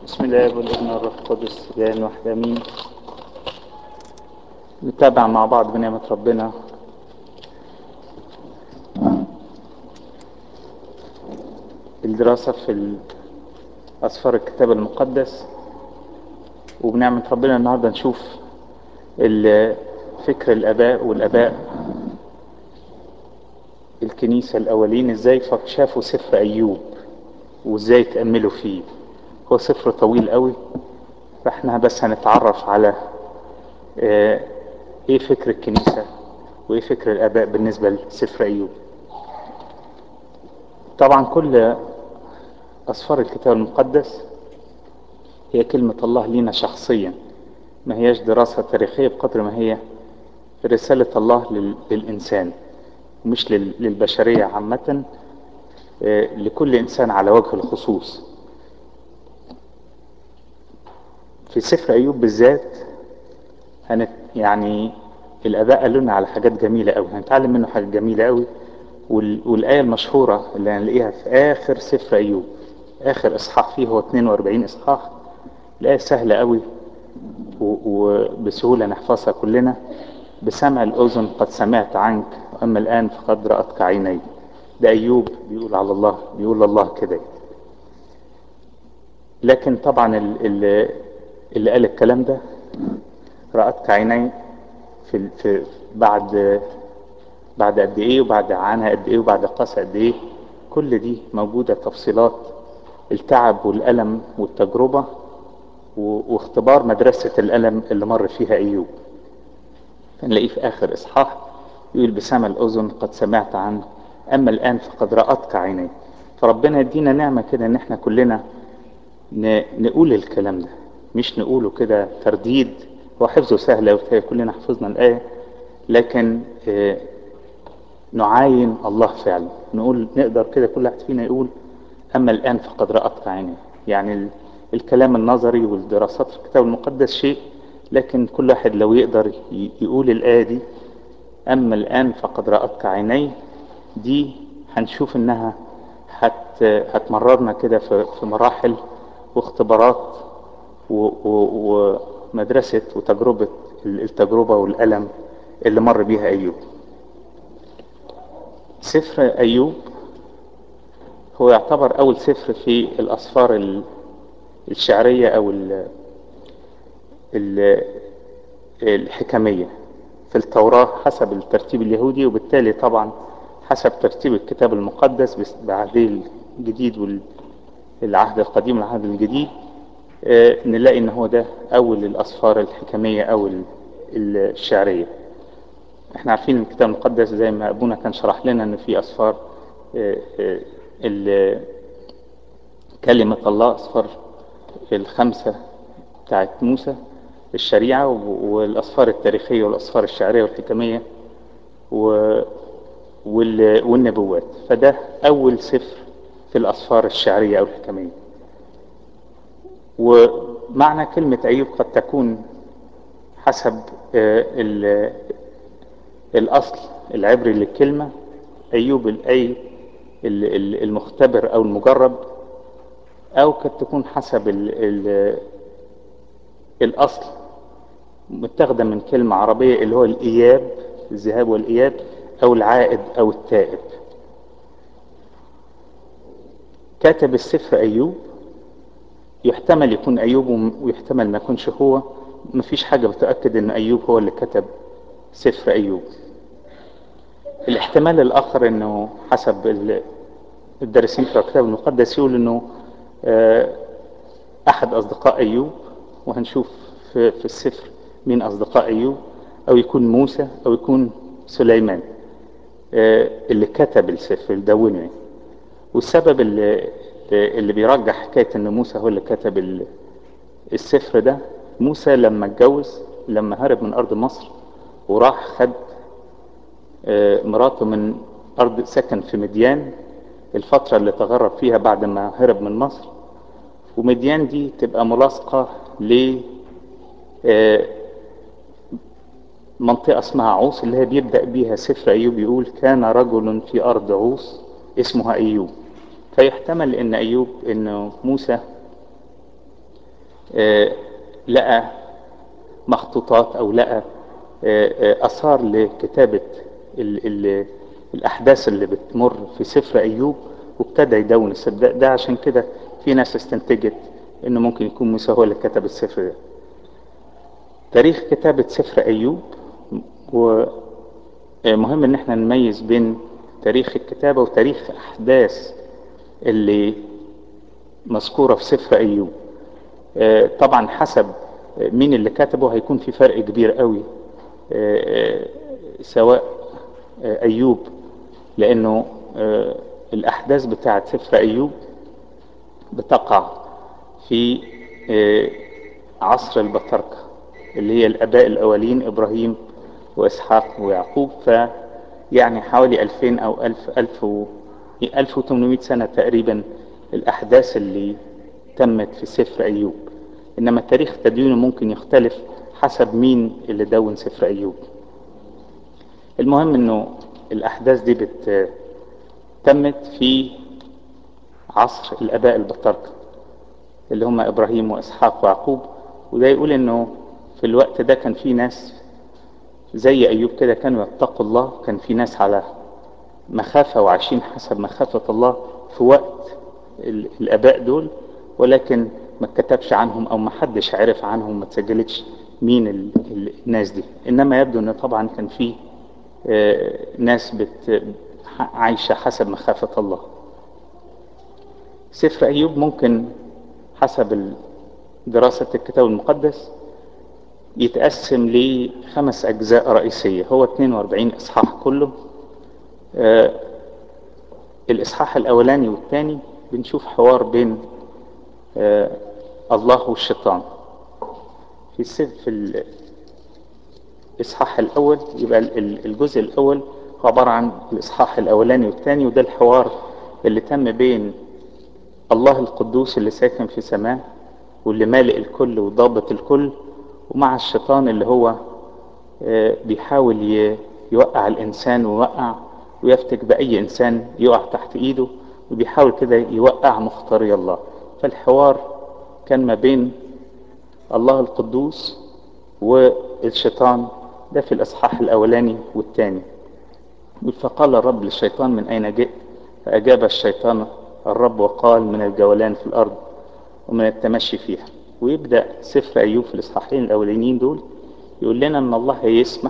بسم الله والابن والروح القدس الان واحد امين نتابع مع بعض بنعمة ربنا الدراسة في أسفار الكتاب المقدس وبنعمة ربنا النهاردة نشوف فكر الآباء والآباء الكنيسة الأولين إزاي شافوا سفر أيوب وإزاي تأملوا فيه هو سفر طويل قوي فإحنا بس هنتعرف على إيه فكر الكنيسة وإيه فكر الآباء بالنسبة لسفر أيوب طبعا كل أسفار الكتاب المقدس هي كلمة الله لينا شخصيا ما هياش دراسة تاريخية بقدر ما هي رسالة الله للإنسان مش للبشرية عامة لكل إنسان على وجه الخصوص في سفر أيوب بالذات هنت يعني الآباء قالوا لنا على حاجات جميلة أوي هنتعلم منه حاجات جميلة أوي والآية المشهورة اللي هنلاقيها في آخر سفر أيوب آخر إصحاح فيه هو 42 إصحاح الآية سهلة أوي وبسهولة نحفظها كلنا بسمع الأذن قد سمعت عنك أما الآن فقد رأتك عيني ده أيوب بيقول على الله بيقول الله كده لكن طبعا اللي, اللي قال الكلام ده رأتك عيني في, في بعد بعد قد ايه وبعد عنها قد ايه وبعد قاسى قد ايه كل دي موجودة تفصيلات التعب والألم والتجربة واختبار مدرسة الألم اللي مر فيها أيوب نلاقيه في آخر إصحاح يقول بسمع الأذن قد سمعت عنه أما الآن فقد رأتك عيني فربنا يدينا نعمة كده إن إحنا كلنا نقول الكلام ده مش نقوله كده ترديد هو حفظه سهل أوي كلنا حفظنا الآية لكن نعاين الله فعلا نقول نقدر كده كل واحد فينا يقول أما الآن فقد رأتك عيني يعني الكلام النظري والدراسات في الكتاب المقدس شيء لكن كل واحد لو يقدر يقول الآية دي أما الآن فقد رأتك عيني دي هنشوف إنها هت هتمررنا كده في مراحل واختبارات ومدرسة وتجربة التجربة والألم اللي مر بيها أيوب سفر أيوب هو يعتبر أول سفر في الأسفار الشعرية أو الحكمية في التوراة حسب الترتيب اليهودي وبالتالي طبعا حسب ترتيب الكتاب المقدس بعهده الجديد والعهد القديم والعهد الجديد نلاقي ان هو ده اول الاسفار الحكمية او الشعرية احنا عارفين الكتاب المقدس زي ما ابونا كان شرح لنا ان في اسفار كلمة الله اسفار الخمسة بتاعت موسى الشريعة والأسفار التاريخية والأسفار الشعرية والحكمية والنبوات فده أول سفر في الأسفار الشعرية أو الحكمية ومعنى كلمة أيوب قد تكون حسب الأصل العبري للكلمة أيوب الأي المختبر أو المجرب أو قد تكون حسب ال ال الأصل متاخدة من كلمة عربية اللي هو الإياب الذهاب والإياب أو العائد أو التائب كاتب السفر أيوب يحتمل يكون أيوب ويحتمل ما يكونش هو مفيش حاجة بتأكد أن أيوب هو اللي كتب سفر أيوب الاحتمال الآخر أنه حسب الدارسين في الكتاب المقدس يقول أنه أحد أصدقاء أيوب وهنشوف في, في السفر مين أصدقاء أيوب أو يكون موسى أو يكون سليمان اللي كتب السفر الدونه يعني والسبب اللي, اللي بيرجح حكاية أن موسى هو اللي كتب السفر ده موسى لما اتجوز لما هرب من أرض مصر وراح خد مراته من أرض سكن في مديان الفترة اللي تغرب فيها بعد ما هرب من مصر ومديان دي تبقى ملاصقة ل منطقة اسمها عوص اللي هي بيبدأ بيها سفر أيوب يقول كان رجل في أرض عوص اسمها أيوب فيحتمل أن أيوب أن موسى آه، لقى مخطوطات او لقى آه، آه، اثار لكتابة ال ال الاحداث اللي بتمر في سفر ايوب وابتدى يدون السفر ده, ده عشان كده في ناس استنتجت انه ممكن يكون موسى هو اللي كتب السفر ده تاريخ كتابة سفر ايوب ومهم ان احنا نميز بين تاريخ الكتابة وتاريخ احداث اللي مذكورة في سفر ايوب آه، طبعا حسب مين اللي كتبه هيكون في فرق كبير قوي آه، آه، سواء آه، ايوب لانه آه، الاحداث بتاعه سفر ايوب بتقع في آه، عصر البطاركة اللي هي الاباء الاولين ابراهيم واسحاق ويعقوب ف يعني حوالي 2000 او 1000 1000 و 1800 سنة تقريبا الاحداث اللي تمت في سفر ايوب انما تاريخ تدوينه ممكن يختلف حسب مين اللي دون سفر ايوب المهم انه الاحداث دي بت تمت في عصر الاباء البطاركة اللي هم ابراهيم واسحاق ويعقوب وده يقول انه في الوقت ده كان في ناس زي ايوب كده كانوا يتقوا الله كان في ناس على مخافة وعايشين حسب مخافة الله في وقت ال- الاباء دول ولكن ما اتكتبش عنهم او ما حدش عرف عنهم ما تسجلتش مين ال- ال- الناس دي انما يبدو ان طبعا كان في آه، ناس بت عايشة حسب مخافة الله سفر أيوب ممكن حسب دراسة الكتاب المقدس يتقسم لخمس أجزاء رئيسية هو 42 إصحاح كله آه، الإصحاح الأولاني والثاني بنشوف حوار بين آه، الله والشيطان في السف في الإصحاح الأول يبقى ال- ال- الجزء الأول هو عبارة عن الإصحاح الأولاني والثاني وده الحوار اللي تم بين الله القدوس اللي ساكن في سماه واللي مالئ الكل وضابط الكل ومع الشيطان اللي هو آه، بيحاول ي- يوقع الإنسان ويوقع ويفتك بأي إنسان يقع تحت إيده وبيحاول كده يوقع مختاري الله فالحوار كان ما بين الله القدوس والشيطان ده في الإصحاح الأولاني والثاني فقال الرب للشيطان من أين جئت فأجاب الشيطان الرب وقال من الجولان في الأرض ومن التمشي فيها ويبدأ سفر أيوب في الإصحاحين الأولانيين دول يقول لنا أن الله هيسمح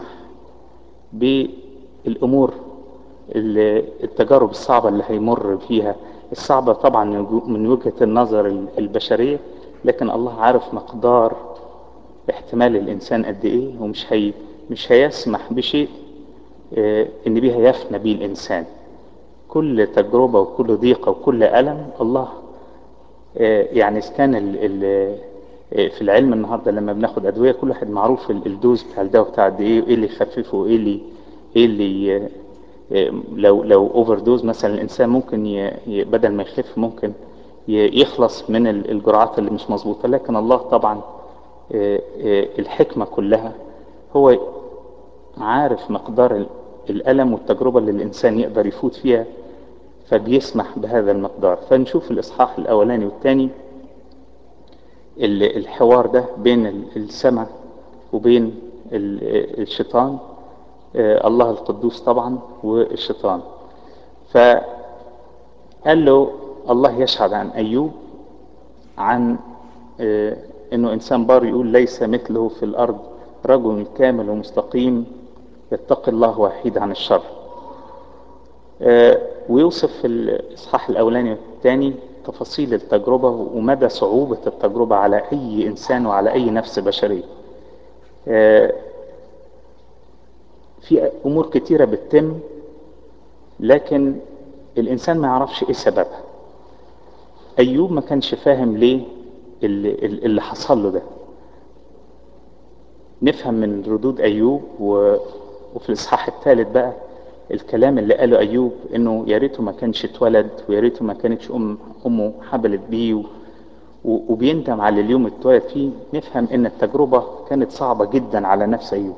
بالأمور ال- التجارب الصعبة اللي هيمر فيها الصعبة طبعا من وجهة النظر البشرية لكن الله عارف مقدار احتمال الإنسان قد إيه ومش هي مش هيسمح بشيء آه، إن بيها يفنى بيه الإنسان كل تجربة وكل ضيقة وكل ألم الله آه، يعني إذا كان ال- ال- آه، في العلم النهارده لما بناخد أدوية كل واحد معروف ال- الدوز بتاع الدواء بتاع قد إيه وإيه اللي يخففه وإيه اللي إيه اللي آه، آه، لو لو أوفر دوز مثلا الإنسان ممكن ي- ي- بدل ما يخف ممكن ي- يخلص من ال- الجرعات اللي مش مظبوطة لكن الله طبعا آه، آه، الحكمة كلها هو عارف مقدار ال- الألم والتجربة اللي الإنسان يقدر يفوت فيها فبيسمح بهذا المقدار فنشوف الإصحاح الأولاني والثاني ال- الحوار ده بين ال- السماء وبين ال- الشيطان آه، الله القدوس طبعا والشيطان فقال له الله يشهد عن أيوب عن آه، انه انسان بار يقول ليس مثله في الارض رجل كامل ومستقيم يتقي الله وحيد عن الشر آه، ويوصف في الاصحاح الاولاني والثاني تفاصيل التجربه ومدى صعوبه التجربه على اي انسان وعلى اي نفس بشريه آه، في امور كتيره بتتم لكن الانسان ما يعرفش ايه سببها ايوب ما كانش فاهم ليه اللي, اللي حصل له ده نفهم من ردود ايوب و... وفي الاصحاح الثالث بقى الكلام اللي قاله ايوب انه يا ريته ما كانش اتولد ويا ريته ما كانتش ام امه حبلت بيه و... و... وبيندم على اليوم اللي اتولد فيه نفهم ان التجربه كانت صعبه جدا على نفس ايوب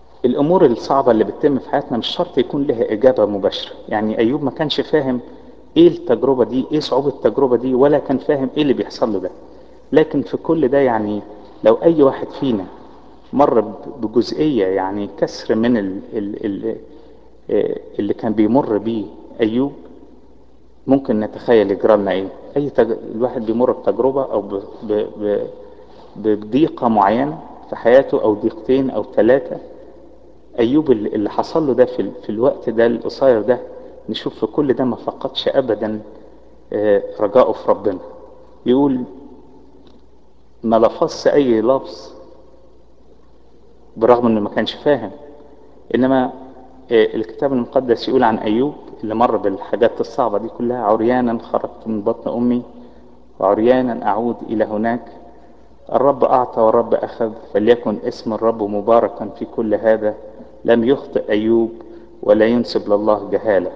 الامور الصعبه اللي بتتم في حياتنا مش شرط يكون لها اجابه مباشره يعني ايوب ما كانش فاهم ايه التجربة دي ايه صعوبة التجربة دي ولا كان فاهم ايه اللي بيحصل له ده لكن في كل ده يعني لو اي واحد فينا مر بجزئية يعني كسر من ال ال ال اللي كان بيمر بيه ايوب ممكن نتخيل يجرى لنا ايه اي تج... الواحد بيمر بتجربة او ب... ب... ب... بضيقة معينة في حياته او ضيقتين او ثلاثة ايوب اللي حصل له ده في, ال... في الوقت ده القصير ده نشوف في كل ده ما فقدش ابدا رجاءه في ربنا يقول ما لفظش اي لفظ برغم انه ما كانش فاهم انما الكتاب المقدس يقول عن ايوب اللي مر بالحاجات الصعبة دي كلها عريانا خرجت من بطن امي وعريانا اعود الى هناك الرب اعطى والرب اخذ فليكن اسم الرب مباركا في كل هذا لم يخطئ ايوب ولا ينسب لله جهالة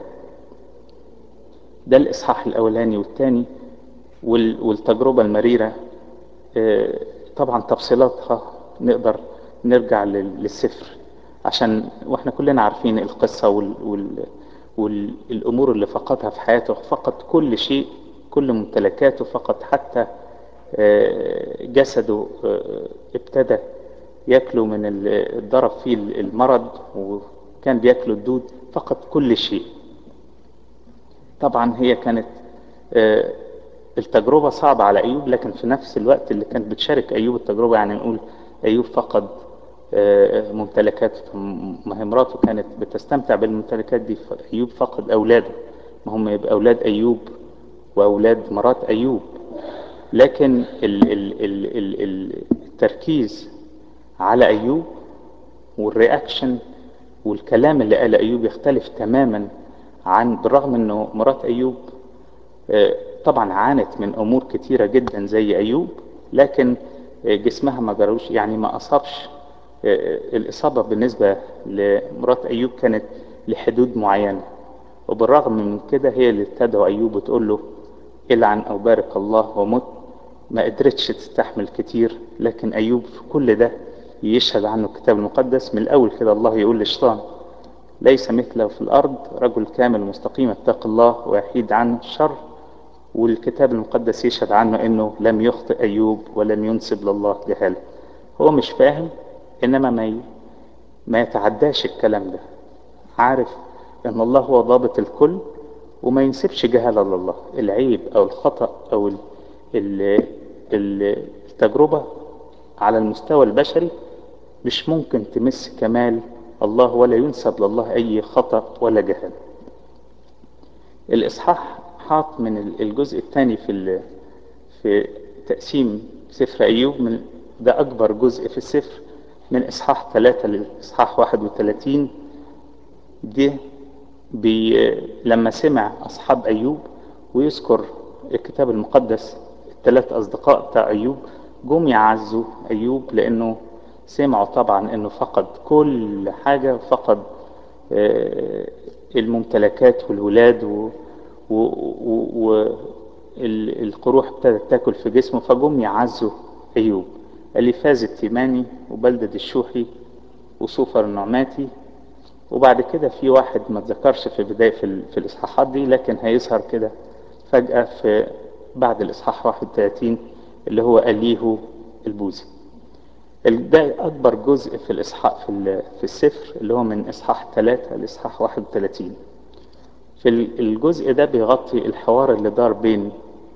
ده الاصحاح الاولاني والثاني والتجربة المريرة طبعا تفصيلاتها نقدر نرجع للسفر عشان واحنا كلنا عارفين القصة وال وال والامور اللي فقدها في حياته فقد كل شيء كل ممتلكاته فقد حتى جسده ابتدى ياكله من الضرب فيه المرض وكان بياكله الدود فقد كل شيء طبعا هي كانت التجربة صعبة على أيوب لكن في نفس الوقت اللي كانت بتشارك أيوب التجربة يعني نقول أيوب فقد ممتلكات ما هي مراته كانت بتستمتع بالممتلكات دي أيوب فقد أولاده ما هم يبقى أولاد أيوب وأولاد مرات أيوب لكن ال ال ال ال التركيز على أيوب والرياكشن والكلام اللي قاله أيوب يختلف تماما عن بالرغم أنه مرات أيوب طبعا عانت من أمور كتيرة جدا زي أيوب لكن جسمها ما جروش يعني ما أصابش الإصابة بالنسبة لمرات أيوب كانت لحدود معينة وبالرغم من كده هي اللي تدعو أيوب وتقول له العن أو بارك الله ومت ما قدرتش تستحمل كتير لكن أيوب في كل ده يشهد عنه الكتاب المقدس من الأول كده الله يقول للشيطان ليس مثله في الأرض رجل كامل مستقيم اتق الله ويحيد عنه الشر والكتاب المقدس يشهد عنه انه لم يخطئ ايوب ولم ينسب لله جهاله هو مش فاهم انما ما ي... ما يتعداش الكلام ده عارف ان الله هو ضابط الكل وما ينسبش جهاله لله العيب او الخطا او ال... ال... ال... التجربه على المستوى البشري مش ممكن تمس كمال الله ولا ينسب لله اي خطا ولا جهاله الاصحاح حاط من الجزء الثاني في في تقسيم سفر أيوب من ده أكبر جزء في السفر من إصحاح ثلاثة لإصحاح واحد وثلاثين دي بي لما سمع أصحاب أيوب ويذكر الكتاب المقدس الثلاث أصدقاء بتاع أيوب جم يعزوا أيوب لأنه سمعوا طبعا أنه فقد كل حاجة فقد الممتلكات والولاد و والقروح ابتدت تاكل في جسمه فجم يعزوا ايوب اليفاز التيماني وبلدد الشوحي وصوفر النعماتي وبعد كده في واحد ما اتذكرش في بداية في, في الاصحاحات دي لكن هيظهر كده فجأة في بعد الاصحاح 31 اللي هو اليهو البوذي ده اكبر جزء في الاصحاح في, في السفر اللي هو من اصحاح 3 لاصحاح 31 في الجزء ده بيغطي الحوار اللي دار بين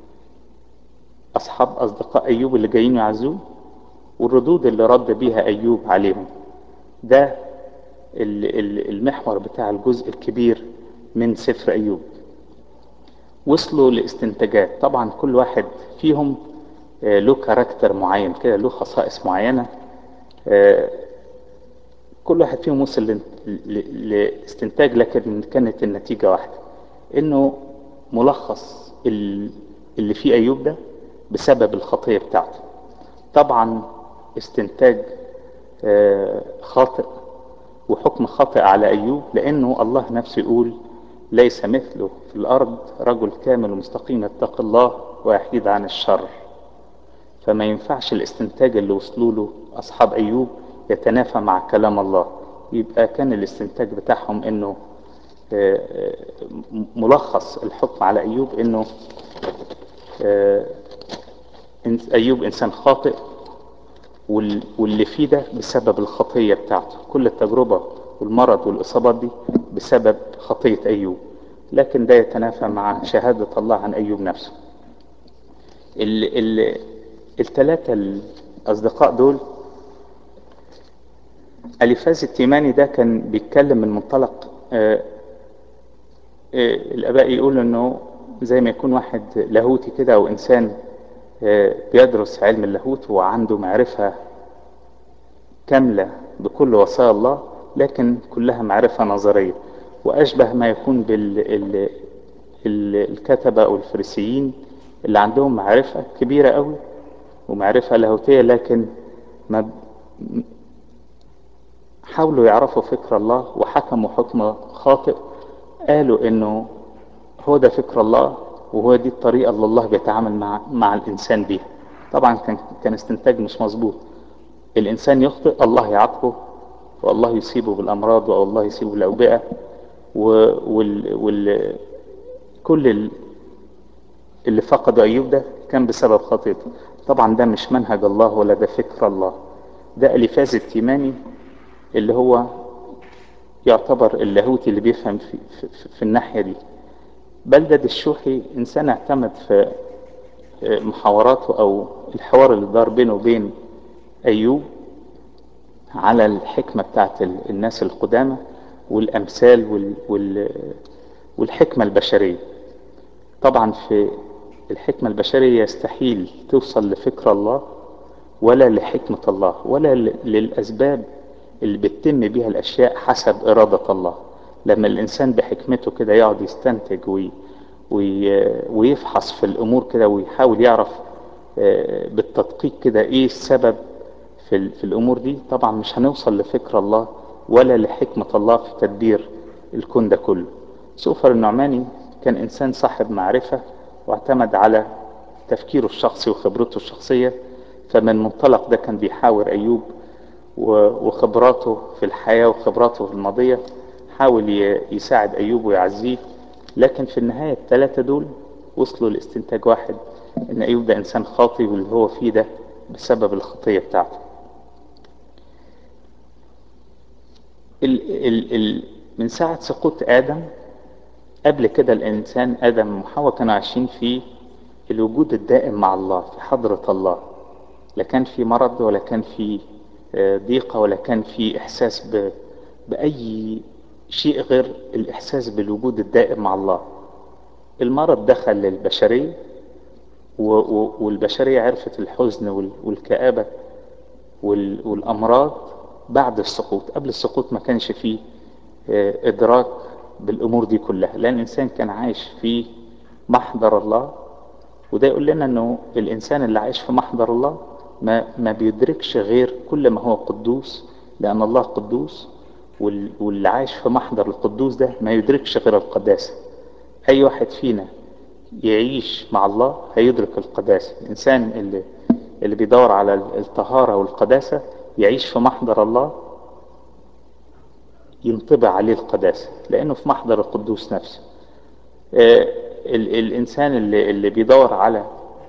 أصحاب أصدقاء أيوب اللي جايين يعزوه والردود اللي رد بيها أيوب عليهم ده المحور بتاع الجزء الكبير من سفر أيوب وصلوا لاستنتاجات طبعا كل واحد فيهم له كاركتر معين كده له خصائص معينة كل واحد فيهم وصل لاستنتاج لكن كانت النتيجة واحدة انه ملخص اللي فيه ايوب ده بسبب الخطية بتاعته طبعا استنتاج خاطئ وحكم خاطئ على ايوب لانه الله نفسه يقول ليس مثله في الارض رجل كامل ومستقيم يتقي الله ويحيد عن الشر فما ينفعش الاستنتاج اللي وصلوا له اصحاب ايوب يتنافى مع كلام الله يبقى كان الاستنتاج بتاعهم انه ملخص الحكم على أيوب إنه أيوب إنسان خاطئ واللي فيه ده بسبب الخطية بتاعته كل التجربة والمرض والإصابات دي بسبب خطية أيوب لكن ده يتنافى مع شهادة الله عن أيوب نفسه ال ال الثلاثة الأصدقاء دول أليفاز التيماني ده كان بيتكلم من منطلق آآ آآ الآباء يقولوا إنه زي ما يكون واحد لاهوتي كده أو إنسان بيدرس علم اللاهوت وعنده معرفة كاملة بكل وصايا الله لكن كلها معرفة نظرية وأشبه ما يكون بالكتبة أو الفريسيين اللي عندهم معرفة كبيرة قوي ومعرفة لاهوتية لكن ما حاولوا يعرفوا فكر الله وحكموا حكم خاطئ قالوا انه هو ده فكر الله وهو دي الطريقة اللي الله بيتعامل مع مع الإنسان بيها طبعا كان كان استنتاج مش مظبوط الإنسان يخطئ الله يعاقبه والله يصيبه بالأمراض والله يصيبه بالأوبئة وال, وال كل اللي فقد أيوب ده كان بسبب خطيته طبعا ده مش منهج الله ولا ده فكر الله ده أليفاز التيماني اللي هو يعتبر اللاهوتي اللي بيفهم في, في, في الناحية دي بلدد الشوحي إنسان اعتمد في محاوراته أو الحوار اللي دار بينه وبين أيوب على الحكمة بتاعت الناس القدامى والأمثال وال وال والحكمة البشرية طبعا في الحكمة البشرية يستحيل توصل لفكر الله ولا لحكمة الله ولا للأسباب اللي بتتم بيها الأشياء حسب إرادة الله لما الإنسان بحكمته كده يقعد يستنتج وي وي ويفحص في الأمور كده ويحاول يعرف بالتدقيق كده إيه السبب في, في الأمور دي طبعا مش هنوصل لفكر الله ولا لحكمة الله في تدبير الكون ده كله سوفر النعماني كان إنسان صاحب معرفة واعتمد على تفكيره الشخصي وخبرته الشخصية فمن منطلق ده كان بيحاور أيوب وخبراته في الحياة وخبراته في الماضية حاول يساعد أيوب ويعزيه لكن في النهاية الثلاثة دول وصلوا لاستنتاج واحد إن أيوب ده إنسان خاطئ واللي هو فيه ده بسبب الخطية بتاعته ال ال ال من ساعة سقوط آدم قبل كده الإنسان آدم وحواء كانوا عايشين في الوجود الدائم مع الله في حضرة الله لا كان في مرض ولا كان في ضيقة ولا كان في إحساس ب... بأي شيء غير الإحساس بالوجود الدائم مع الله المرض دخل للبشرية و... و... والبشرية عرفت الحزن وال... والكآبة وال... والأمراض بعد السقوط قبل السقوط ما كانش فيه إدراك بالأمور دي كلها لأن الإنسان كان عايش في محضر الله وده يقول لنا أنه الإنسان اللي عايش في محضر الله ما, ما بيدركش غير كل ما هو قدوس لأن الله قدوس واللي عايش في محضر القدوس ده ما يدركش غير القداسة أي واحد فينا يعيش مع الله هيدرك القداسة الإنسان اللي, اللي بيدور على الطهارة والقداسة يعيش في محضر الله ينطبع عليه القداسة لأنه في محضر القدوس نفسه آه ال الإنسان اللي, اللي بيدور على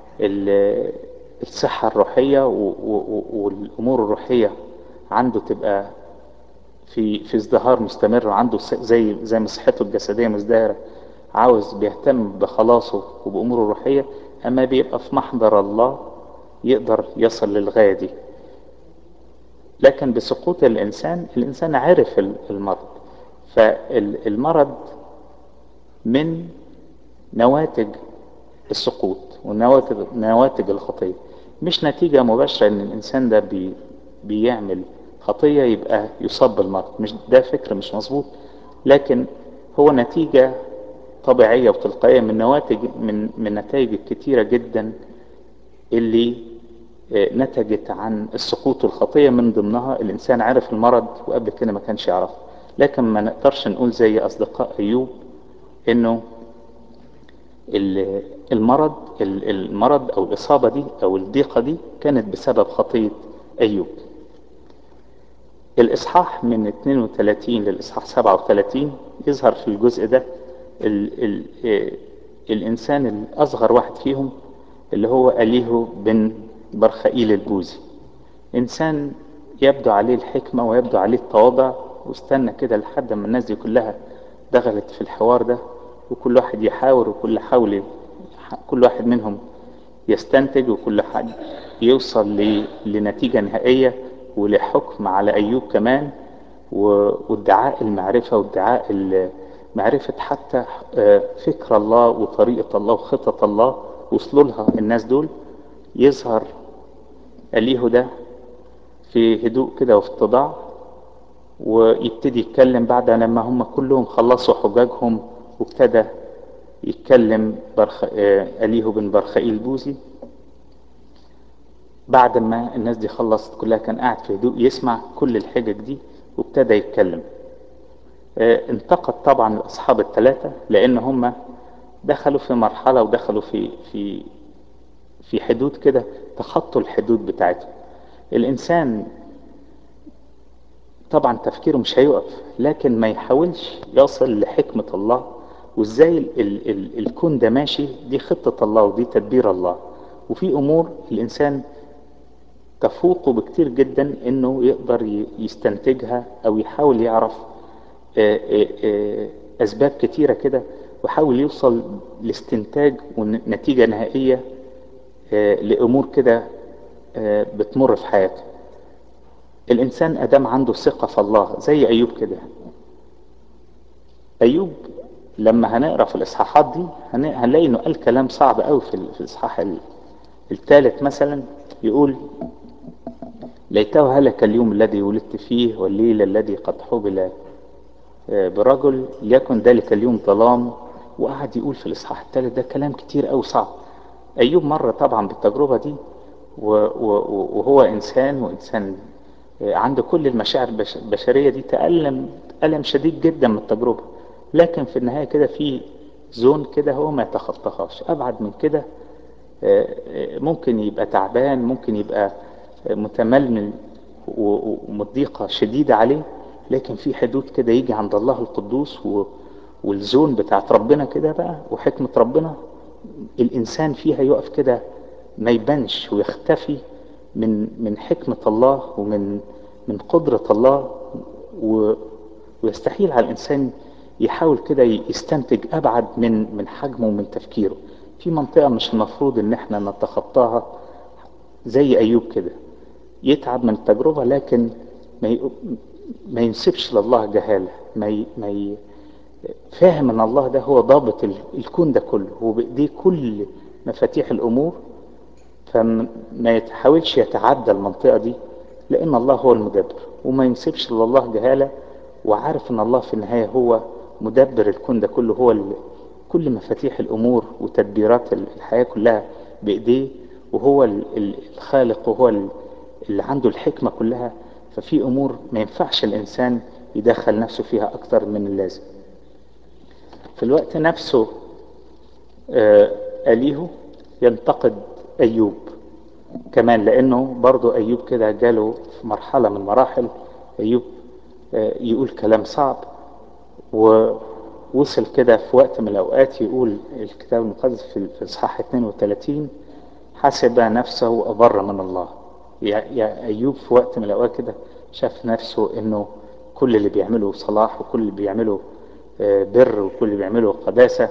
الصحة الروحية والأمور الروحية عنده تبقى في في ازدهار مستمر عنده زي زي ما صحته الجسدية مزدهرة عاوز بيهتم بخلاصه وبأموره الروحية أما بيبقى في محضر الله يقدر يصل للغاية دي لكن بسقوط الإنسان الإنسان عرف المرض فالمرض من نواتج السقوط ونواتج نواتج الخطية مش نتيجة مباشرة ان الانسان ده بي بيعمل خطية يبقى يصاب بالمرض مش ده فكر مش مظبوط لكن هو نتيجة طبيعية وتلقائية من نواتج من من نتائج الكتيرة جدا اللي نتجت عن السقوط والخطية من ضمنها الإنسان عرف المرض وقبل كده ما كانش يعرفه لكن ما نقدرش نقول زي أصدقاء أيوب إنه المرض المرض أو الإصابة دي أو الضيقة دي كانت بسبب خطية أيوب الإصحاح من 32 للإصحاح 37 يظهر في الجزء ده ال ال ال الإنسان الأصغر واحد فيهم اللي هو أليهو بن برخائيل البوزي إنسان يبدو عليه الحكمة ويبدو عليه التواضع واستنى كده لحد ما الناس دي كلها دخلت في الحوار ده وكل واحد يحاور وكل حاول كل واحد منهم يستنتج وكل حد يوصل لنتيجة نهائية ولحكم على أيوب كمان وادعاء المعرفة وادعاء معرفة حتى فكر الله وطريقة الله وخطط الله وصلوا لها الناس دول يظهر أليه ده في هدوء كده وفي اتضاع ويبتدي يتكلم بعد لما هم كلهم خلصوا حجاجهم وابتدى يتكلم برخ... أليه بن برخائيل بوزي بعد ما الناس دي خلصت كلها كان قاعد في هدوء يسمع كل الحجج دي وابتدى يتكلم انتقد طبعا اصحاب الثلاثه لان هم دخلوا في مرحله ودخلوا في في في حدود كده تخطوا الحدود بتاعتهم الانسان طبعا تفكيره مش هيقف لكن ما يحاولش يصل لحكمه الله وازاي ال ال ال الكون ده ماشي دي خطه الله ودي تدبير الله وفي امور الانسان تفوقه بكتير جدا انه يقدر يستنتجها او يحاول يعرف اسباب كتيره كده ويحاول يوصل لاستنتاج ونتيجه نهائيه لامور كده بتمر في حياته الانسان ادام عنده ثقه في الله زي ايوب كده ايوب لما هنقرا في الاصحاحات دي هنلاقي انه قال كلام صعب قوي في الاصحاح الثالث مثلا يقول ليته هلك اليوم الذي ولدت فيه والليل الذي قد حبل برجل ليكن ذلك اليوم ظلام وقعد يقول في الاصحاح الثالث ده كلام كتير قوي صعب ايوب مر طبعا بالتجربه دي وهو انسان وانسان عنده كل المشاعر البشريه دي تألم ألم شديد جدا من التجربه لكن في النهايه كده في زون كده هو ما يتخطاهاش ابعد من كده ممكن يبقى تعبان ممكن يبقى متململ ومضيقة شديدة عليه لكن في حدود كده يجي عند الله القدوس والزون بتاعت ربنا كده بقى وحكمة ربنا الإنسان فيها يقف كده ما يبانش ويختفي من من حكمة الله ومن من قدرة الله ويستحيل على الإنسان يحاول كده يستنتج أبعد من من حجمه ومن تفكيره في منطقة مش المفروض إن احنا نتخطاها زي أيوب كده يتعب من التجربة لكن ما ي... ما ينسبش لله جهالة ما ي... ما ي... فاهم ان الله ده هو ضابط ال... الكون ده كله هو بايديه كل مفاتيح الامور فما يتحاولش يتعدى المنطقة دي لان الله هو المدبر وما ينسبش لله جهالة وعارف ان الله في النهاية هو مدبر الكون ده كله هو ال... كل مفاتيح الامور وتدبيرات الحياة كلها بايديه وهو الخالق وهو اللي عنده الحكمة كلها ففي أمور ما ينفعش الإنسان يدخل نفسه فيها أكتر من اللازم في الوقت نفسه أليه ينتقد أيوب كمان لأنه برضو أيوب كده جاله في مرحلة من مراحل أيوب يقول كلام صعب ووصل كده في وقت من الأوقات يقول الكتاب المقدس في الإصحاح 32 حسب نفسه أبر من الله يا أيوب في وقت من الأوقات كده شاف نفسه إنه كل اللي بيعمله صلاح وكل اللي بيعمله بر وكل اللي بيعمله قداسة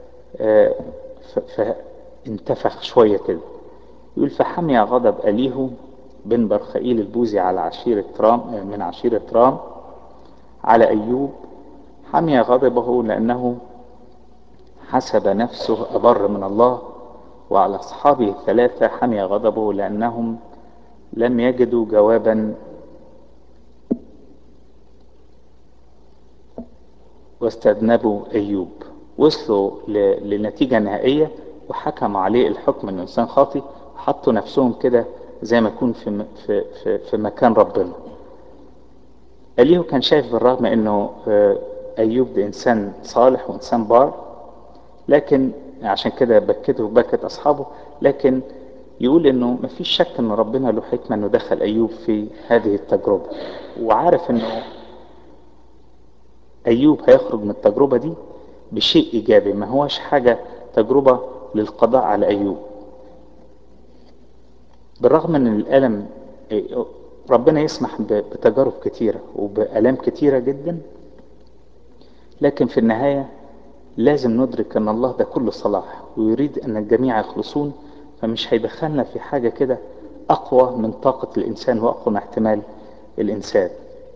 فانتفخ شوية كده يقول فحمي غضب أليه بن برخائيل البوزي على عشيرة رام من عشيرة رام على أيوب حمي غضبه لأنه حسب نفسه أبر من الله وعلى أصحابه الثلاثة حمي غضبه لأنهم لم يجدوا جوابا واستذنبوا أيوب وصلوا لنتيجة نهائية وحكموا عليه الحكم أنه إنسان خاطي حطوا نفسهم كده زي ما يكون في, في, في, في مكان ربنا أليه كان شايف بالرغم أنه أيوب ده إنسان صالح وإنسان بار لكن عشان كده بكته وبكت أصحابه لكن يقول انه مفيش شك ان ربنا له حكمة انه دخل ايوب في هذه التجربة وعارف انه ايوب هيخرج من التجربة دي بشيء ايجابي ما هوش حاجة تجربة للقضاء على ايوب بالرغم ان الالم ربنا يسمح بتجارب كتيرة وبألام كتيرة جدا لكن في النهاية لازم ندرك ان الله ده كله صلاح ويريد ان الجميع يخلصون فمش هيدخلنا في حاجة كده اقوى من طاقة الانسان واقوى من احتمال الانسان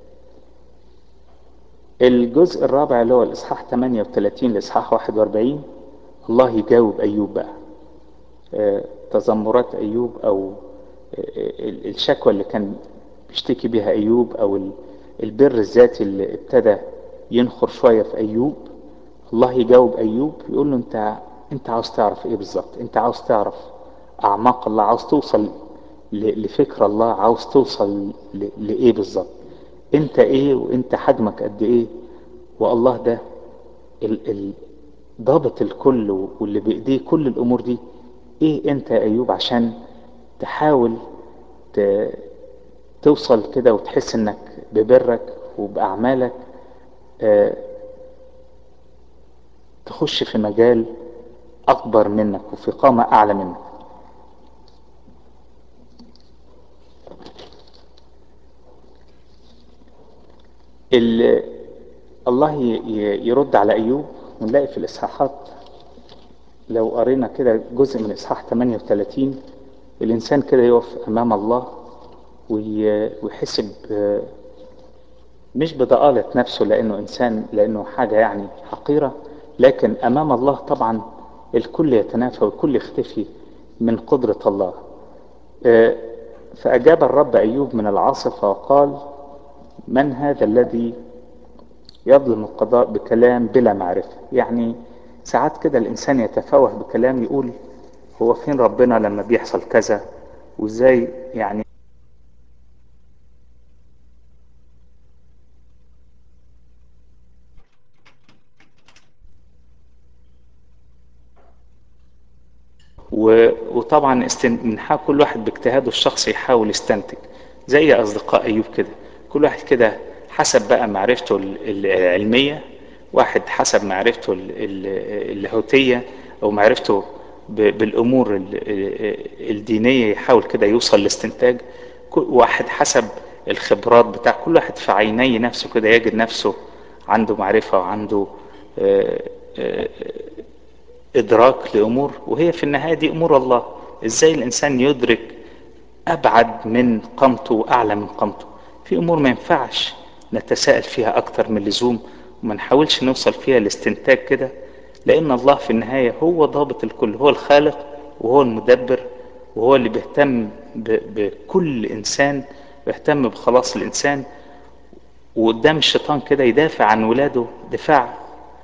الجزء الرابع اللي هو الاصحاح 38 لاصحاح 41 الله يجاوب ايوب بقى آه تذمرات ايوب او آه الشكوى اللي كان بيشتكي بها ايوب او البر الذاتي اللي ابتدى ينخر شوية في ايوب الله يجاوب ايوب يقول له انت انت عاوز تعرف ايه بالظبط انت عاوز تعرف اعماق الله عاوز توصل لفكر الله عاوز توصل لايه بالظبط انت ايه وانت حجمك قد ايه والله ده ال ال ضابط الكل واللي بايديه كل الامور دي ايه انت يا ايوب عشان تحاول توصل كده وتحس انك ببرك وباعمالك اه تخش في مجال اكبر منك وفي قامة اعلى منك الله يرد على ايوب ونلاقي في الاصحاحات لو قرينا كده جزء من اصحاح 38 الانسان كده يقف امام الله ويحس مش بضآلة نفسه لانه انسان لانه حاجة يعني حقيرة لكن امام الله طبعا الكل يتنافى والكل يختفي من قدرة الله فاجاب الرب ايوب من العاصفة وقال من هذا الذي يظلم القضاء بكلام بلا معرفة يعني ساعات كده الإنسان يتفوه بكلام يقول هو فين ربنا لما بيحصل كذا وازاي يعني وطبعا من حق كل واحد باجتهاده الشخصي يحاول يستنتج زي أصدقاء أيوب كده كل واحد كده حسب بقى معرفته العلمية واحد حسب معرفته اللاهوتية أو معرفته بالأمور الدينية يحاول كده يوصل لاستنتاج واحد حسب الخبرات بتاع كل واحد في عيني نفسه كده يجد نفسه عنده معرفة وعنده إدراك لأمور وهي في النهاية دي أمور الله إزاي الإنسان يدرك أبعد من قامته وأعلى من قامته في أمور ما ينفعش نتساءل فيها أكتر من اللزوم وما نحاولش نوصل فيها لاستنتاج كده لأن الله في النهاية هو ضابط الكل هو الخالق وهو المدبر وهو اللي بيهتم بكل إنسان بيهتم بخلاص الإنسان وقدام الشيطان كده يدافع عن ولاده دفاع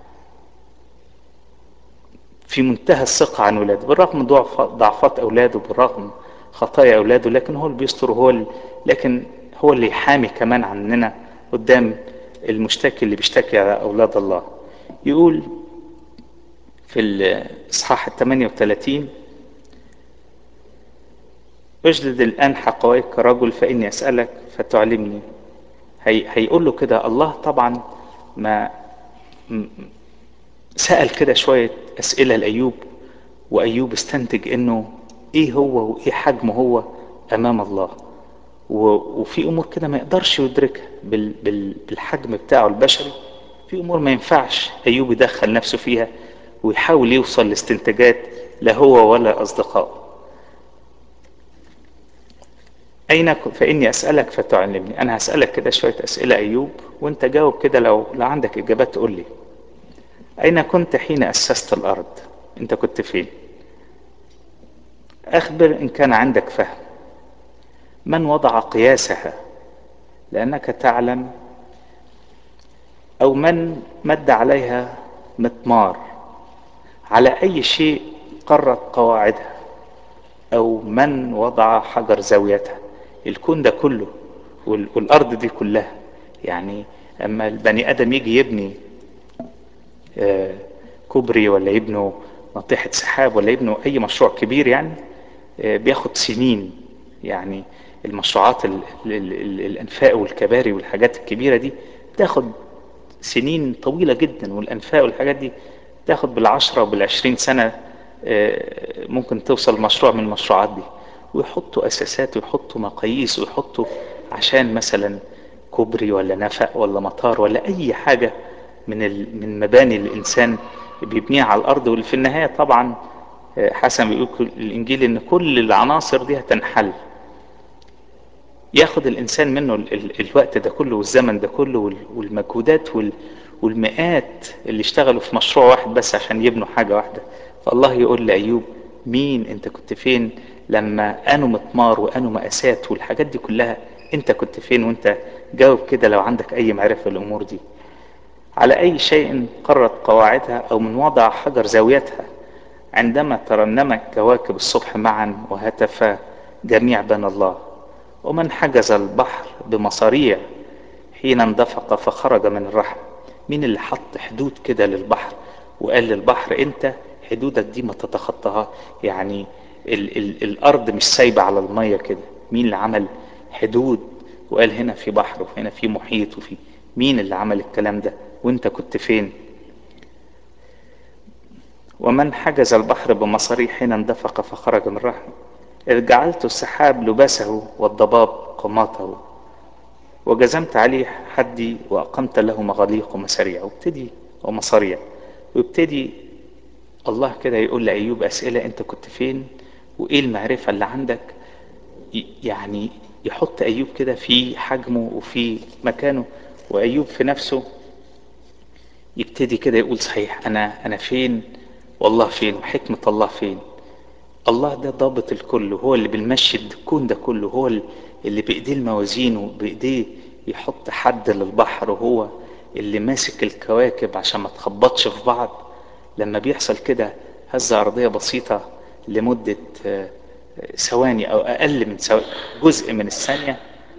في منتهى الثقة عن ولاده بالرغم من ضعفات أولاده بالرغم خطايا أولاده لكن هو اللي بيستر هو اللي لكن هو اللي يحامي كمان عننا قدام المشتكي اللي بيشتكي على أولاد الله يقول في الإصحاح ال 38 اجلد الآن حقائق كرجل فإني أسألك فتعلمني هي هيقول له كده الله طبعا ما سأل كده شوية أسئلة لأيوب وأيوب استنتج إنه إيه هو وإيه حجمه هو أمام الله وفي أمور كده ما يقدرش يدركها بالحجم بتاعه البشري في أمور ما ينفعش أيوب يدخل نفسه فيها ويحاول يوصل لاستنتاجات لا هو ولا أصدقائه أين فإني أسألك فتعلمني أنا هسألك كده شوية أسئلة أيوب وأنت جاوب كده لو لو عندك إجابات تقول لي أين كنت حين أسست الأرض أنت كنت فين أخبر إن كان عندك فهم من وضع قياسها لأنك تعلم أو من مد عليها مطمار على أي شيء قرت قواعدها أو من وضع حجر زاويتها الكون ده كله والأرض دي كلها يعني أما البني آدم يجي يبني كوبري ولا يبنوا ناطحة سحاب ولا يبنوا أي مشروع كبير يعني بياخد سنين يعني المشروعات ال ال ال الانفاق والكباري والحاجات الكبيرة دي تاخد سنين طويلة جدا والانفاق والحاجات دي تاخد بالعشرة وبالعشرين سنة ممكن توصل مشروع من المشروعات دي ويحطوا اساسات ويحطوا مقاييس ويحطوا عشان مثلا كوبري ولا نفق ولا مطار ولا اي حاجة من من مباني الانسان بيبنيها على الارض واللي في النهاية طبعا حسن بيقول الانجيل ان كل العناصر دي هتنحل ياخد الانسان منه الوقت ده كله والزمن ده كله والمجهودات والمئات اللي اشتغلوا في مشروع واحد بس عشان يبنوا حاجة واحدة فالله يقول لأيوب مين انت كنت فين لما انوا مطمار وانوا مقاسات والحاجات دي كلها انت كنت فين وانت جاوب كده لو عندك اي معرفة الامور دي على اي شيء قرت قواعدها او من وضع حجر زاويتها عندما ترنمت كواكب الصبح معا وهتف جميع بنى الله ومن حجز البحر بمصاريع حين اندفق فخرج من الرحم مين اللي حط حدود كده للبحر وقال للبحر انت حدودك دي ما تتخطاها يعني ال ال الارض مش سايبة على المية كده مين اللي عمل حدود وقال هنا في بحر وهنا في محيط وفي مين اللي عمل الكلام ده وانت كنت فين ومن حجز البحر بمصاريح حين اندفق فخرج من رحمه إذ جعلت السحاب لباسه والضباب قماطه وجزمت عليه حدي وأقمت له مغاليق ومساريع وابتدي ومصاريع ويبتدي الله كده يقول لأيوب أسئلة أنت كنت فين وإيه المعرفة اللي عندك يعني يحط أيوب كده في حجمه وفي مكانه وأيوب في نفسه يبتدي كده يقول صحيح أنا أنا فين والله فين وحكمة الله فين الله ده ضابط الكل هو اللي بيمشي الكون ده كله هو اللي بإيديه الموازين وبإيديه يحط حد للبحر وهو اللي ماسك الكواكب عشان ما تخبطش في بعض لما بيحصل كده هزة أرضية بسيطة لمدة ثواني أو أقل من ثواني جزء من الثانية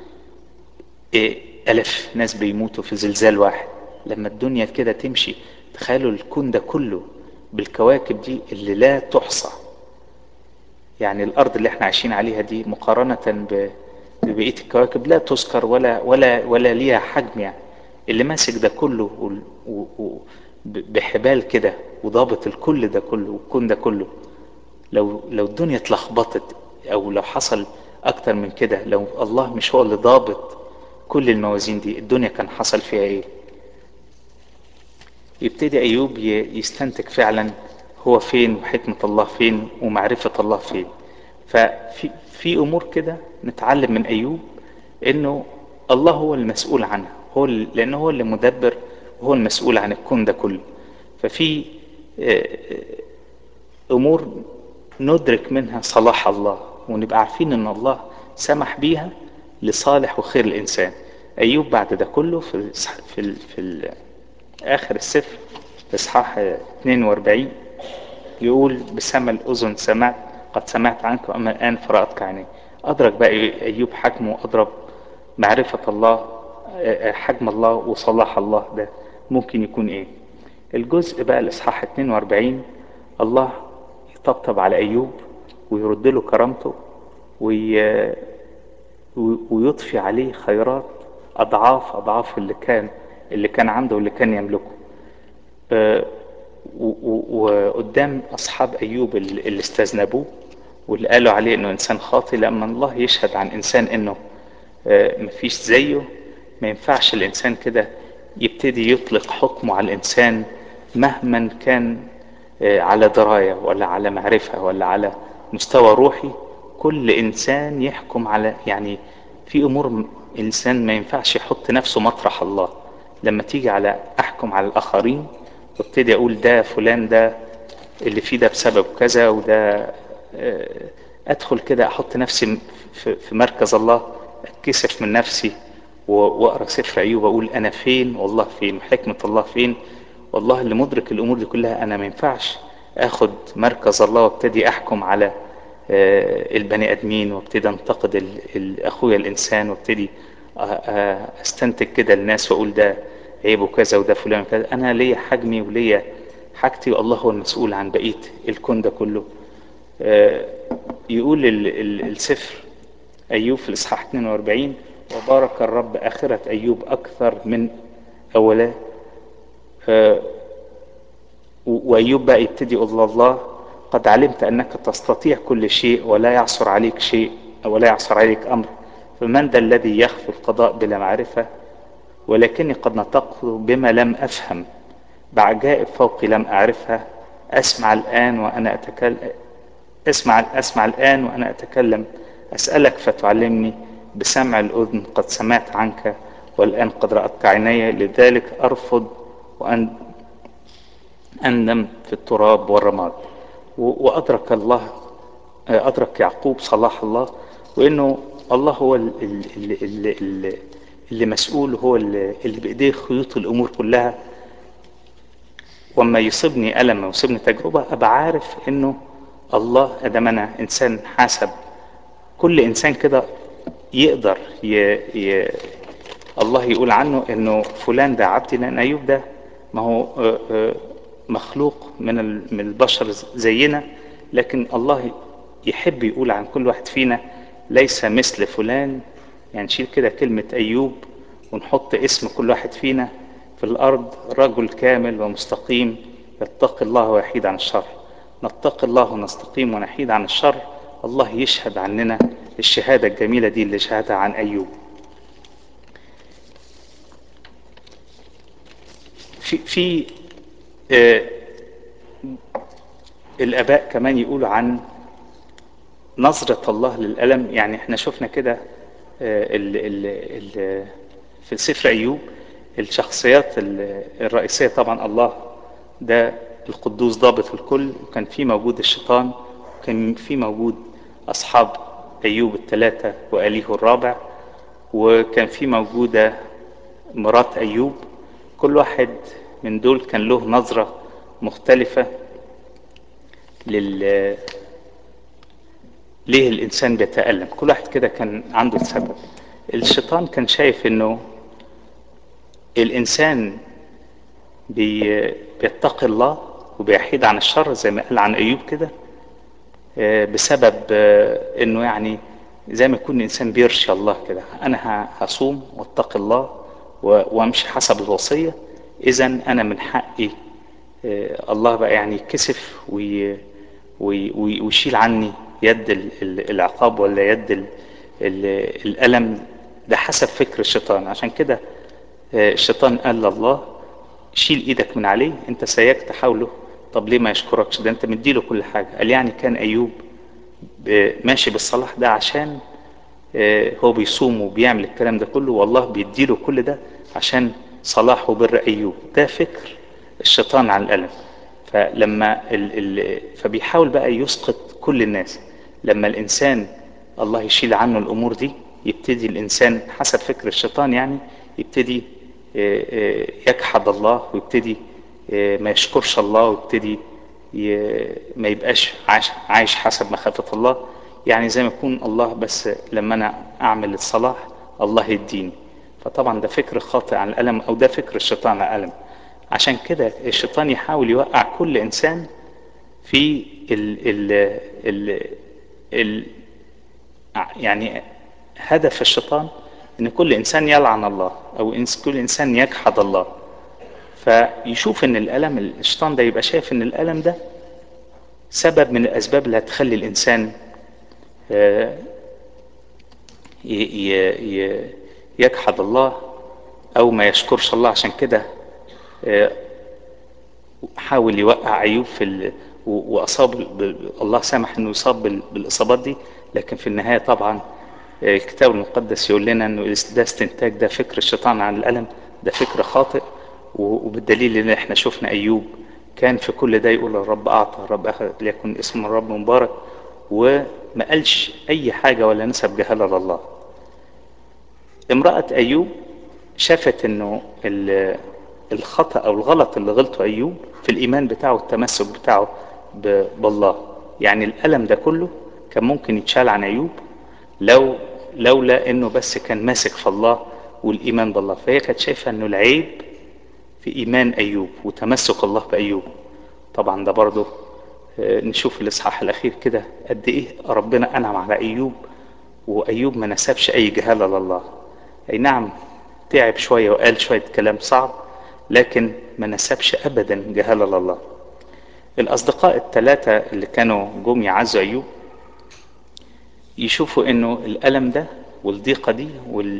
ألف ناس بيموتوا في زلزال واحد لما الدنيا كده تمشي تخيلوا الكون ده كله بالكواكب دي اللي لا تحصى يعني الارض اللي احنا عايشين عليها دي مقارنة ببقية الكواكب لا تذكر ولا ولا ولا ليها حجم يعني اللي ماسك ده كله بحبال كده وضابط الكل ده كله والكون ده كله لو لو الدنيا اتلخبطت او لو حصل اكتر من كده لو الله مش هو اللي ضابط كل الموازين دي الدنيا كان حصل فيها ايه يبتدي ايوب يستنتج فعلا هو فين وحكمة الله فين ومعرفة الله فين ففي في امور كده نتعلم من ايوب انه الله هو المسؤول عنها هو لانه هو اللي مدبر وهو المسؤول عن الكون ده كله ففي امور ندرك منها صلاح الله ونبقى عارفين ان الله سمح بيها لصالح وخير الانسان ايوب بعد ده كله في في ال في ال اخر السفر اصحاح 42 يقول بسمع الاذن سمعت قد سمعت عنك واما الان فرأتك عيني ادرك بقى ايوب حجمه وادرك معرفة الله حجم الله وصلاح الله ده ممكن يكون ايه الجزء بقى الاصحاح 42 الله يطبطب على ايوب ويرد له كرامته وي... ويضفي عليه خيرات اضعاف اضعاف اللي كان اللي كان عنده واللي كان يملكه أه وقدام اصحاب ايوب اللي استذنبوه واللي قالوا عليه انه انسان خاطئ لما الله يشهد عن انسان انه أه مفيش زيه ما ينفعش الانسان كده يبتدي يطلق حكمه على الانسان مهما كان أه على دراية ولا على معرفة ولا على مستوى روحي كل انسان يحكم على يعني في امور انسان ما ينفعش يحط نفسه مطرح الله لما تيجي على احكم على الاخرين وابتدي اقول ده فلان ده اللي فيه ده بسبب كذا وده ادخل كده احط نفسي في مركز الله اتكسف من نفسي واقرا سفر ايوب واقول انا فين والله فين حكمة الله فين والله اللي مدرك الامور دي كلها انا ما ينفعش اخد مركز الله وابتدي احكم على البني ادمين وابتدي انتقد اخويا الانسان وابتدي استنتج كده الناس واقول ده عيبه كذا وده فلان كذا انا ليا حجمي وليا حاجتي والله هو المسؤول عن بقيه الكون ده كله يقول السفر أيوب في الإصحاح 42 وبارك الرب آخرة أيوب أكثر من أولاه وأيوب بقى يبتدي يقول الله قد علمت أنك تستطيع كل شيء ولا يعصر عليك شيء ولا يعصر عليك أمر فمن ذا الذي يخفي القضاء بلا معرفة ولكني قد نطقت بما لم أفهم بعجائب فوقي لم أعرفها أسمع الآن وأنا أتكلم اسمع أسمع الآن وأنا أتكلم أسألك فتعلمني بسمع الأذن قد سمعت عنك والآن قد رأتك عيني لذلك أرفض وأن أندم في التراب والرماد وأدرك الله أدرك يعقوب صلاح الله وإنه الله هو اللي, اللي, اللي, اللي مسؤول هو اللي, اللي بإيديه خيوط الأمور كلها وما يصيبني ألم ويصيبني تجربة أبقى عارف إنه الله أدام أنا إنسان حاسب كل إنسان كده يقدر ي... ي... الله يقول عنه إنه فلان ده عبدي لأن أيوب ده ما هو مخلوق من من البشر زينا لكن الله يحب يقول عن كل واحد فينا ليس مثل فلان يعني نشيل كده كلمة أيوب ونحط اسم كل واحد فينا في الأرض رجل كامل ومستقيم يتقي الله ويحيد عن الشر نتقي الله ونستقيم ونحيد عن الشر الله يشهد عننا الشهادة الجميلة دي اللي شهدها عن أيوب في في آه الآباء كمان يقولوا عن نظرة الله للألم يعني احنا شفنا كده آه ال ال ال في سفر أيوب الشخصيات الرئيسية طبعا الله ده القدوس ضابط الكل وكان في موجود الشيطان وكان في موجود أصحاب أيوب الثلاثة وأليه الرابع وكان في موجودة مرات أيوب كل واحد من دول كان له نظرة مختلفة لل ليه الإنسان بيتألم كل واحد كده كان عنده سبب الشيطان كان شايف إنه الإنسان بي... بيتقي الله وبيحيد عن الشر زي ما قال عن أيوب كده بسبب إنه يعني زي ما يكون الإنسان بيرشي الله كده أنا هصوم واتقي الله وامشي حسب الوصية إذا أنا من حقي الله بقى يعني يكسف وي... وي... ويشيل عني يد العقاب ولا يد الألم ده حسب فكر الشيطان عشان كده الشيطان قال لله شيل ايدك من عليه انت سياك تحاوله طب ليه ما يشكركش ده انت مديله كل حاجة قال يعني كان ايوب ماشي بالصلاح ده عشان هو بيصوم وبيعمل الكلام ده كله والله بيديله كل ده عشان صلاح وبر ايوب ده فكر الشيطان عن الالم فلما ال ال فبيحاول بقى يسقط كل الناس لما الانسان الله يشيل عنه الامور دي يبتدي الانسان حسب فكر الشيطان يعني يبتدي يجحد الله ويبتدي ما يشكرش الله ويبتدي ما يبقاش عايش, عايش حسب مخافة الله يعني زي ما يكون الله بس لما أنا أعمل الصلاح الله يديني فطبعا ده فكر خاطئ عن الألم أو ده فكر الشيطان عن الألم عشان كده الشيطان يحاول يوقع كل إنسان في ال ال ال ال يعني هدف الشيطان ان كل انسان يلعن الله او كل انسان يجحد الله فيشوف ان الالم الشيطان ده يبقى شايف ان الالم ده سبب من الاسباب اللي هتخلي الانسان يجحد الله او ما يشكرش الله عشان كده حاول يوقع ايوب في ال... واصاب الله سامح انه يصاب بالاصابات دي لكن في النهايه طبعا الكتاب المقدس يقول لنا انه ده استنتاج ده فكر الشيطان عن الالم ده فكر خاطئ وبالدليل ان احنا شفنا ايوب كان في كل ده يقول الرب اعطى الرب اخذ ليكن اسم الرب مبارك وما قالش اي حاجه ولا نسب جهاله لله امراه ايوب شافت انه الخطا او الغلط اللي غلطه ايوب في الايمان بتاعه والتمسك بتاعه بالله يعني الالم ده كله كان ممكن يتشال عن ايوب لو لولا انه بس كان ماسك في الله والايمان بالله فهي كانت شايفه انه العيب في ايمان ايوب وتمسك الله بايوب طبعا ده برضه نشوف الاصحاح الاخير كده قد ايه ربنا انعم على ايوب وايوب ما نسبش اي جهاله لله اي نعم تعب شويه وقال شويه كلام صعب لكن ما نسبش ابدا جهاله لله الاصدقاء الثلاثه اللي كانوا جم يعزوا ايوب يشوفوا انه الالم ده والضيقه دي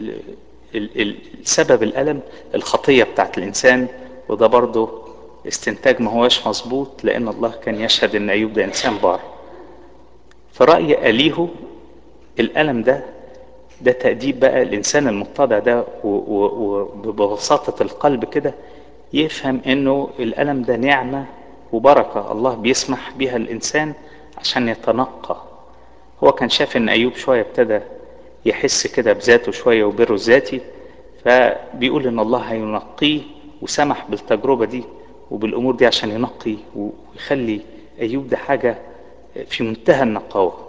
والسبب الالم الخطيه بتاعت الانسان وده برضه استنتاج ما هوش مظبوط لان الله كان يشهد ان ايوب ده انسان بار في راي اليهو الالم ده ده تأديب بقى الإنسان المتضع ده وببساطة القلب كده يفهم إنه الألم ده نعمة وبركة الله بيسمح بها الإنسان عشان يتنقى هو كان شاف إن أيوب شوية ابتدى يحس كده بذاته شوية وبره الذاتي فبيقول إن الله هينقيه وسمح بالتجربة دي وبالأمور دي عشان ينقي ويخلي أيوب ده حاجة في منتهى النقاوة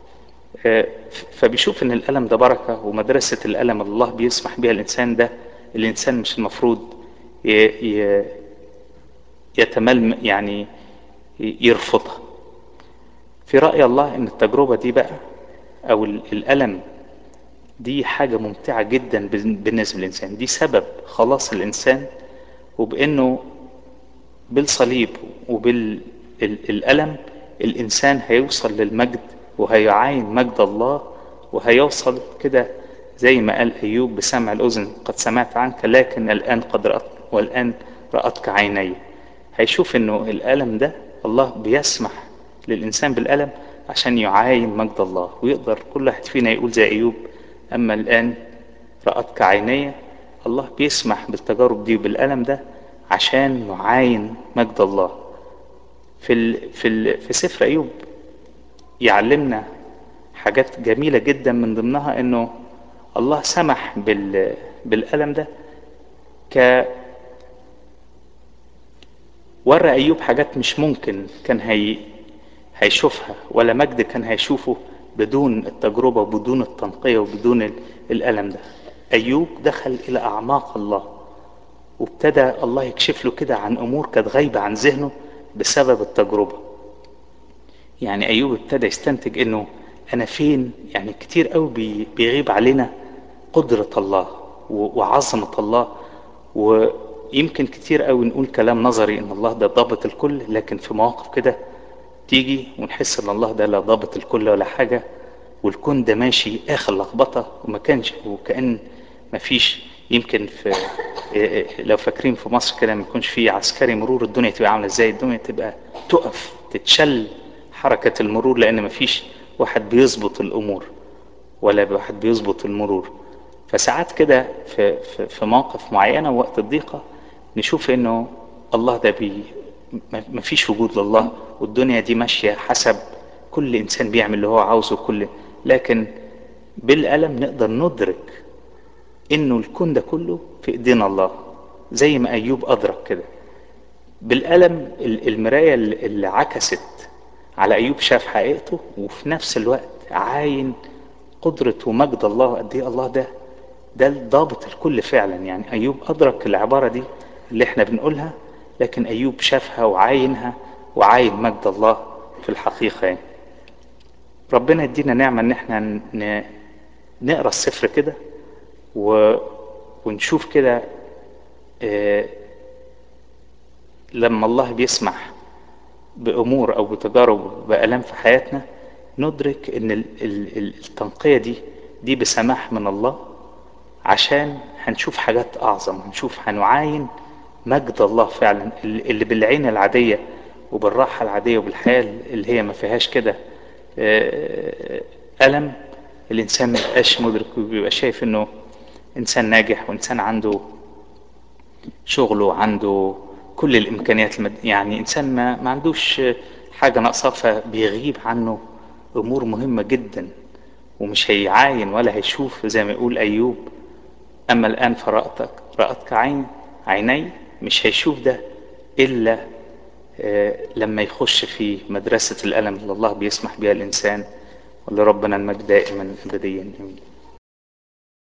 فبيشوف ان الالم ده بركه ومدرسه الالم اللي الله بيسمح بها الانسان ده الانسان مش المفروض يتملم يعني يرفضها في راي الله ان التجربه دي بقى او الالم دي حاجه ممتعه جدا بالنسبه للانسان دي سبب خلاص الانسان وبانه بالصليب وبالالم الانسان هيوصل للمجد وهيعاين مجد الله وهيوصل كده زي ما قال أيوب بسمع الأذن قد سمعت عنك لكن الآن قد رأت والآن رأتك عيني هيشوف إنه الألم ده الله بيسمح للإنسان بالألم عشان يعاين مجد الله ويقدر كل واحد فينا يقول زي أيوب أما الآن رأتك عيني الله بيسمح بالتجارب دي وبالألم ده عشان نعاين مجد الله في ال في ال في سفر أيوب يعلمنا حاجات جميلة جدا من ضمنها انه الله سمح بال بالألم ده ك ورى أيوب حاجات مش ممكن كان هي هيشوفها ولا مجد كان هيشوفه بدون التجربة وبدون التنقية وبدون الألم ده أيوب دخل إلى أعماق الله وابتدى الله يكشف له كده عن أمور كانت غايبة عن ذهنه بسبب التجربة يعني ايوب ابتدى يستنتج انه انا فين يعني كتير قوي بيغيب علينا قدرة الله وعظمة الله ويمكن كتير قوي نقول كلام نظري ان الله ده ضابط الكل لكن في مواقف كده تيجي ونحس ان الله ده لا ضابط الكل ولا حاجة والكون ده ماشي اخر لخبطة وما كانش وكأن ما فيش يمكن في لو فاكرين في مصر كده ما يكونش في عسكري مرور الدنيا تبقى عاملة ازاي الدنيا تبقى تقف تتشل حركة المرور لأن مفيش واحد بيظبط الأمور ولا واحد بيظبط المرور فساعات كده في, في, في مواقف معينة وقت الضيقة نشوف إنه الله ده بي مفيش وجود لله والدنيا دي ماشية حسب كل إنسان بيعمل اللي هو عاوزه كل لكن بالألم نقدر ندرك إنه الكون ده كله في إيدينا الله زي ما أيوب أدرك كده بالألم المراية اللي عكست على أيوب شاف حقيقته وفي نفس الوقت عاين قدرة ومجد الله قد إيه الله ده ده ضابط الكل فعلا يعني أيوب أدرك العبارة دي اللي احنا بنقولها لكن أيوب شافها وعاينها وعاين مجد الله في الحقيقة يعني. ربنا يدينا نعمة إن احنا ن... نقرا السفر كده و... ونشوف كده اه... لما الله بيسمح بأمور أو بتجارب بألام في حياتنا ندرك إن التنقية دي دي بسماح من الله عشان هنشوف حاجات أعظم هنشوف هنعاين مجد الله فعلا اللي بالعين العادية وبالراحة العادية وبالحياة اللي هي ما فيهاش كده ألم الإنسان ما يبقاش مدرك وبيبقى شايف إنه إنسان ناجح وإنسان عنده شغله وعنده كل الامكانيات المد... يعني انسان ما, ما عندوش حاجه ناقصاه فبيغيب عنه امور مهمه جدا ومش هيعاين ولا هيشوف زي ما يقول ايوب اما الان فرأتك رأتك عين عيني مش هيشوف ده الا لما يخش في مدرسة الألم اللي الله بيسمح بها الإنسان ولربنا المجد دائما أبديا آمين